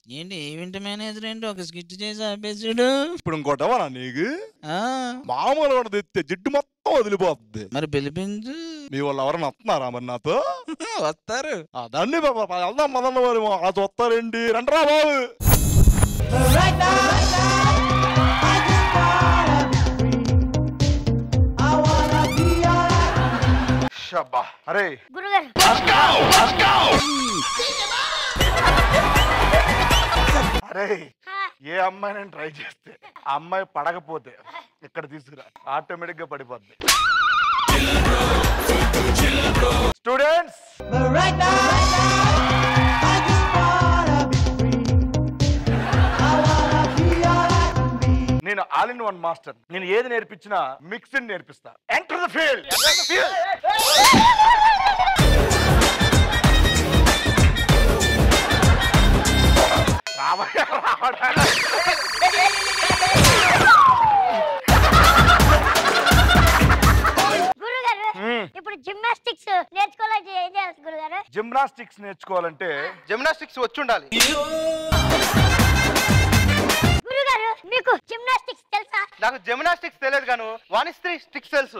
ఏంటి event manager ఏంటి ఒక స్కిట్ చేసి ఆపేసాడు ఇప్పుడు ఇంకోటవనా నీకు ఆ, మామూలు కూడా తెస్తే జిడ్డు మొత్తం వదిలిపోద్ది మరి పిలిపించు మీ వాళ్ళు ఎవరైనా వస్తున్నారా మరి నాతో వస్తారు ఆ, దాన్ని ప- ప- వెళ్దాం మదన్న మరి ఆ చూస్తారేంటి రండ్రా బాబు షబ్బా. అరే గురుగారు అరే ఏ అమ్మాయిని ట్రై చేస్తే ఆ అమ్మాయి పడకపోతే ఇక్కడ తీసుకురా ఆటోమేటిక్ గా పడిపోద్ది స్టూడెంట్స్ నేను ఆల్ ఇన్ వన్ మాస్టర్ నేను ఏది నేర్పించినా మిక్సింగ్ నేర్పిస్తా ఎంటర్ ద ఫీల్డ్ రావయ్య రావడా గురుగారు ఇప్పుడు జిమ్నాస్టిక్స్ నేర్చుకోవాలంటే ఏం చేయాలి గురుగారు జిమ్నాస్టిక్స్ నేర్చుకోవాలంటే జిమ్నాస్టిక్స్ వచ్చి ఉండాలి గురుగారు మీకు జిమ్నాస్టిక్స్ తెలుసా నాకు జిమ్నాస్టిక్స్ తెలియదు గాను వన్ ఇస్ త్రీ స్టిక్స్ తెలుసు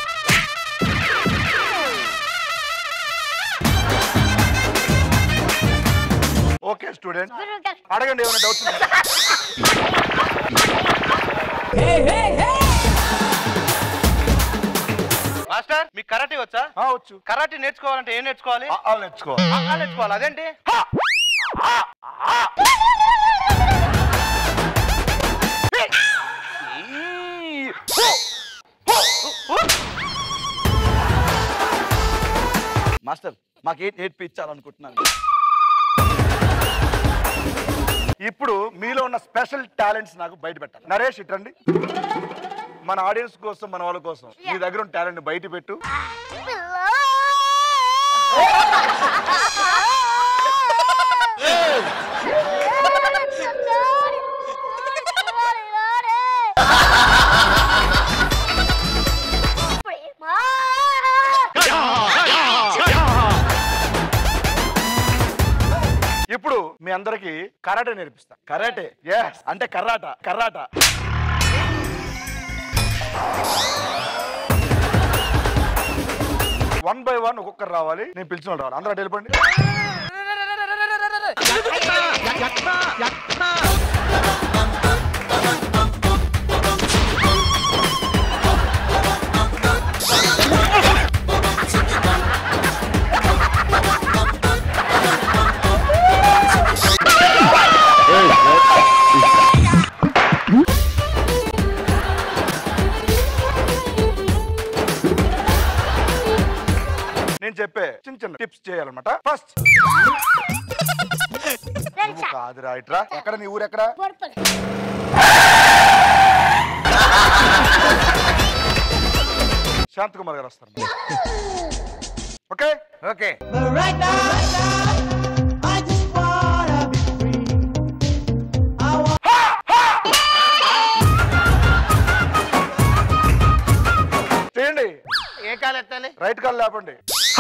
ఓకే స్టూడెంట్ గురుగారు అడగండి ఏమైనా డౌట్స్ మాస్టర్ మీకు కరాటే వచ్చా వచ్చు కరాటే నేర్చుకోవాలంటే ఏం నేర్చుకోవాలి ఆ, ఆ నేర్చుకో ఆ, ఆ నేర్చుకోవాలి అదేంటి మాస్టర్ మాకేం నేర్పించాలనుకుంటున్నాను ఇప్పుడు మీలో ఉన్న స్పెషల్ టాలెంట్స్ నాకు బయట పెట్టాలి నరేష్ ఇట్రండి మన ఆడియన్స్ కోసం మన వాళ్ళ కోసం మీ దగ్గర ఉన్న టాలెంట్ బయట పెట్టు ఇప్పుడు మీ అందరికి కరాటే నేర్పిస్తా కరాటే ఎస్ అంటే కర్రాట కర్రాట వన్ బై వన్ ఒక్కొక్కరు రావాలి నేను పిలిచిన వాళ్ళు రావాలి అందరూ అటు వెళ్ళిపోండి నేను చెప్పే చిన్న చిన్న టిప్స్ చేయాలన్నమాట ఫస్ట్ కాదురా ఇట్రా ఎక్కడ నీ ఊరు ఎక్కడ శాంత్ కుమార్ గారు వస్తారు ఓకే ఓకే చేయండి ఏ కాలు ఎత్తాలి రైట్ కాల్ లేపండి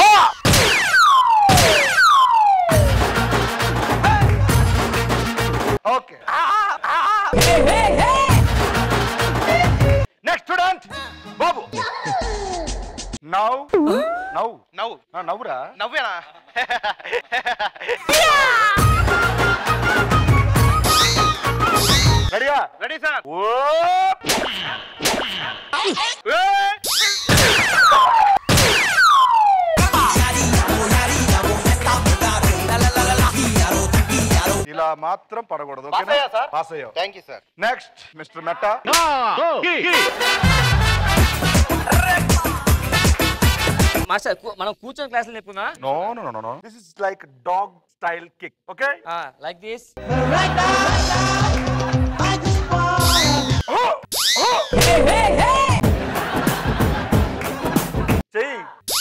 ఓకే నెక్స్ట్ స్టూడెంట్ బాబు నవ్ నవ్వు నవ్వు ఆ, నవ్వురా నవ్వేనా రెడీయా రెడీ సార్ ఓ ఇలా మాత్రం పడకూడదు పాస్ అయ్యా సార్? పాస్ అయ్యావు thank you sir next mister మెట్టా మాస్టర్ కూ- మనం కూర్చొని క్లాసులు చెప్పుకుందా no no no no this is like dog style kick okay like this చెయ్యి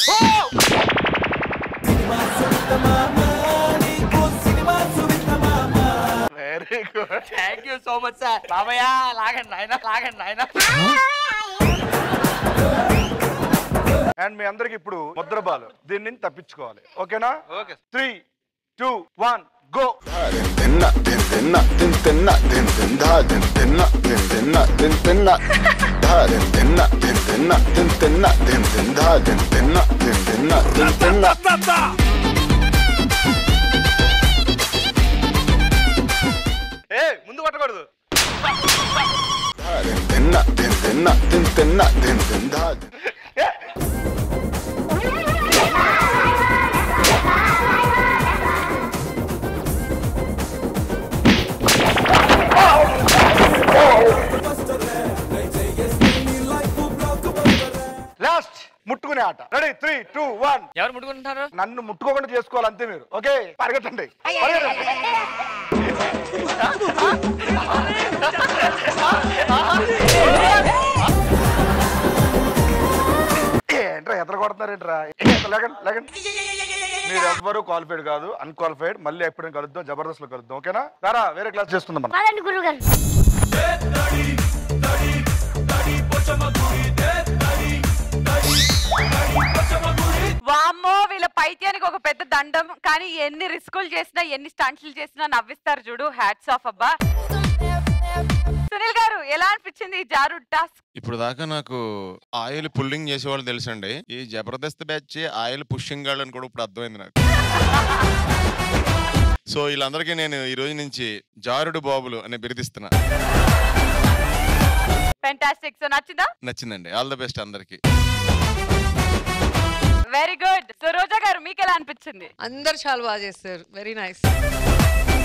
very good thank you so much sir బాబయ్య లాగండి నాయన లాగండి నాయన అండ్ మీ అందరికి ఇప్పుడు ముద్ర బాల్ దీన్ని నుంచి తప్పించుకోవాలి ఓకేనా okay three two one go తిన్న తిన్ తిన్న తిన్ తిన్న తిన్ తిన్ ధా తిన్ తిన్న తిన్ తిన్న తిన్ తిన్న ధా తిన్ తిన్న తిన్ తిన్న తిన్ తిన్న తిన్ తిన్ ధా తిన్ తిన్న తిన్ తిన్న తిన్ తిన్న ఏ ముందు కొట్టకూడదు ధా తిన్ తిన్న తిన్ తిన్న తిన్ తిన్న తిన్ తిన్ ధా తిన్ లాస్ట్ ముట్టుకునే ఆట రెడీ త్రీ టూ వన్ ఎవరు ముట్టుకుంటున్నారు నన్ను ముట్టుకోకుండా చేసుకోవాలి అంతే మీరు ఓకే పరిగెట్టండి పరిగెట్టండి. ఏంట్రా ఎത്ര కొడుతున్నారేంట్రా ఏంట్రా, లేకండి లేకండి మీరు ఎవ్వరూ క్వాలిఫైడ్ కాదు అన్క్వాలిఫైడ్ మళ్ళీ ఎప్పుడైనా కలుద్దాం జబర్దస్త్ లో కలుద్దాం ఓకేనా సారా వేరే క్లాస్ చేస్తుందాం మనం పదండి గురువు గారు వామ్మో వీళ్ళ పైత్యానికి ఒక పెద్ద దండం కానీ ఎన్ని రిస్కులు చేసినా ఎన్ని స్టంట్లు చేసినా నవ్విస్తారు చూడు హ్యాట్స్ ఆఫ్ అబ్బా సునీల్ గారు ఎలా అనిపించింది ఈ జారు టాస్క్ ఇప్పుడు దాకా నాకు ఆయిల్ పుల్లింగ్ చేసేవాళ్ళు తెలుసండి ఈ జబర్దస్త్ బ్యాచ్ ఆయిల్ పుషింగ్ గాళ్ళు అని కూడా ఇప్పుడు అర్థమైంది నాకు సో వీళ్ళందరికీ నేను ఈ రోజు నుంచి జారుడు బాబులు అని బిరుదిస్తున్నా ఫెంటాస్టిక్ సో నచ్చిందా నచ్చిందండి ఆల్ ద బెస్ట్ అందరికి వెరీ గుడ్ సో రోజా గారు మీకు ఎలా అనిపించింది అందరు చాలా బాగా చేస్తారు వెరీ నైస్